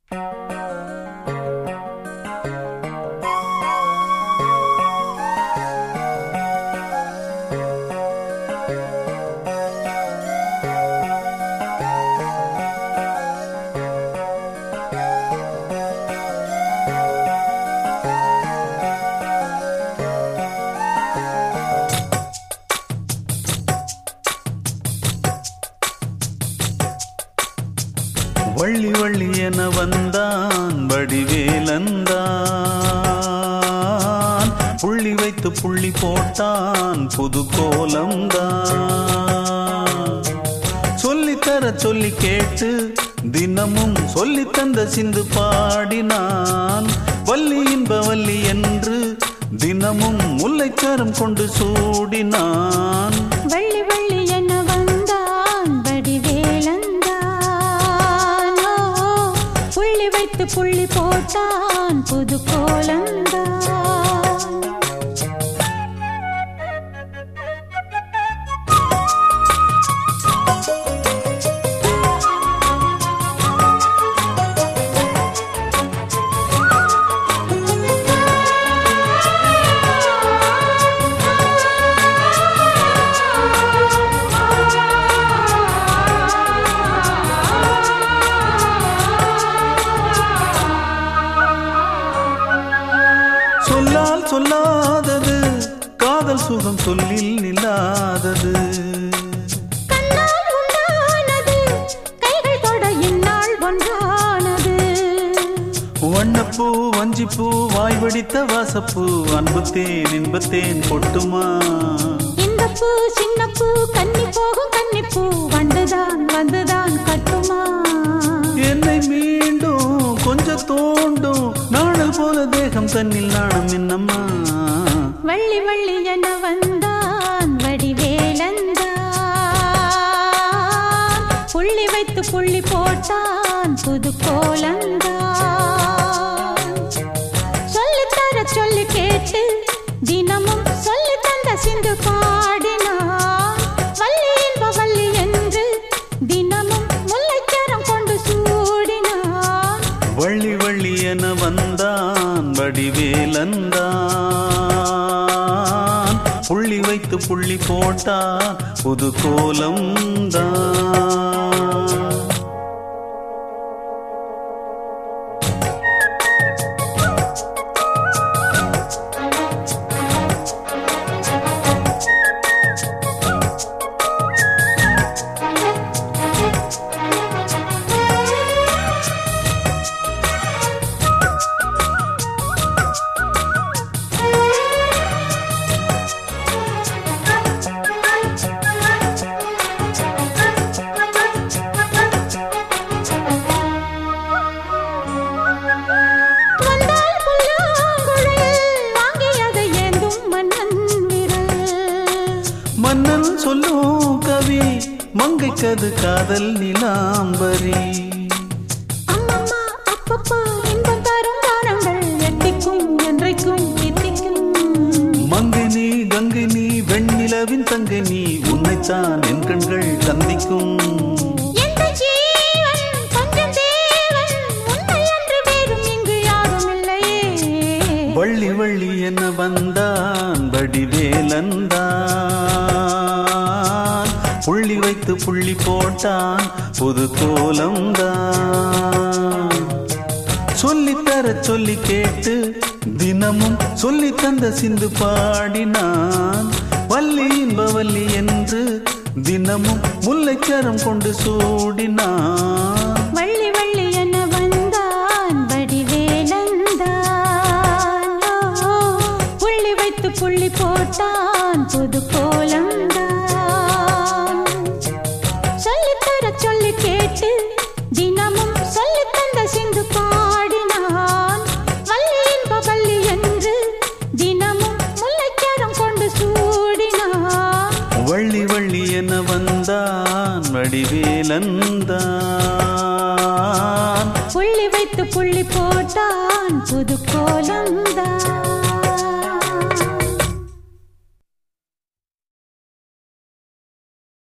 வள்ளி வள்ளி என வந்தான் வடிவேலந்தான் புள்ளி வைத்து புள்ளி போட்டான் புது கோலம்தான் சொல்லித்தர சொல்லி கேட்டு தினமும் சொல்லி தந்த சிந்து பாடினான் வள்ளி இன்ப வள்ளி என்று தினமும் முல்லைச்சரம் கொண்டு சூடினான் வள்ளி வள்ளி என வந்தான் வடிவேலந்தான் ஓ, புள்ளி வைத்து புள்ளி போட்டான் புது கோலந்தான் சொல்லால் சொல்லாதது காதல் சுகம் சொல்லில் நில்லாதது கண்ணால் உண்டானது கைகள் தொட இந்நாள் ஒன்றானது வண்ணப்பூ வஞ்சிப்பூ வாய் வடித்த வாசப்பூ அன்புத்தேன் இன்பத்தேன் கொட்டுமா இந்த பூ சின்ன பூ கன்னி போகும் கன்னி பூ வந்துதான் வந்துதான் கட்டுமா என்னை மீண்டும் கொஞ்சம் தோண்டும் நாணல் போல தேகம் தன்னில் நாணம் என்னம்மா வள்ளி வள்ளி என வந்தான் வடிவேலந்தான் புள்ளி வைத்து புள்ளி போட்டான் புது கோலந்தான் சொல்லித்தர சொல்லி கேட்டு தினமும் சொல்லி தந்த சிந்து பாடினான் வள்ளி இன்ப வள்ளி என்று தினமும் முல்லைச்சரம் கொண்டு சூடினான் வள்ளி வள்ளி என வந்தான் வடிவேலந்தான் புள்ளி வைத்து புள்ளி போட்டான் புது கோலம்தான் வந்தால் புல்லாங்குழல் வாங்கியதை ஏந்தும் மன்னன் விரல் மன்னன் சொல்லும் கவி மங்கைக்கது காதல் நிலாம்பரி அம்மம்மா அப்பப்பா இன்பம் தரும் காலங்கள் எட்டிக்கும் என்றைக்கும் எத்திக்கும் மங்கை நீ கங்கை நீ வெண்ணிலவின் தங்கை நீ உன்னைத்தான் என் கண்கள் சந்திக்கும் எந்த ஜீவன் கொஞ்சம் தேவன் உன்னை அன்று வேறும் இங்கு யாரும் இல்லையே வள்ளி வள்ளி என வந்தான் வடிவேலந்தான் புள்ளி வைத்து புள்ளி போட்டான் புது கோலம்தான் சொல்லித்தர சொல்லி கேட்டு தினமும் சொல்லி தந்த சிந்து பாடினான் வள்ளி இன்ப வள்ளி என்று தினமும் முல்லைச்சரம் கொண்டு சூடினான் வள்ளி வள்ளி என வந்தான் வடிவேலந்தான் ஓ, புள்ளி வைத்து புள்ளி போட்டான் புது கோலம்தான் சொல்லித்தர சொல்லி கேட்டு தினமும் சொல்லி தந்த சிந்து பாடினான் வள்ளி இன்ப வள்ளி என்று தினமும் முல்லைச்சரம் கொண்டு சூடினான் வள்ளி வள்ளி என வந்தான் வடிவேலந்தான் புள்ளி வைத்து புள்ளி போட்டான் புது கோலம்தான்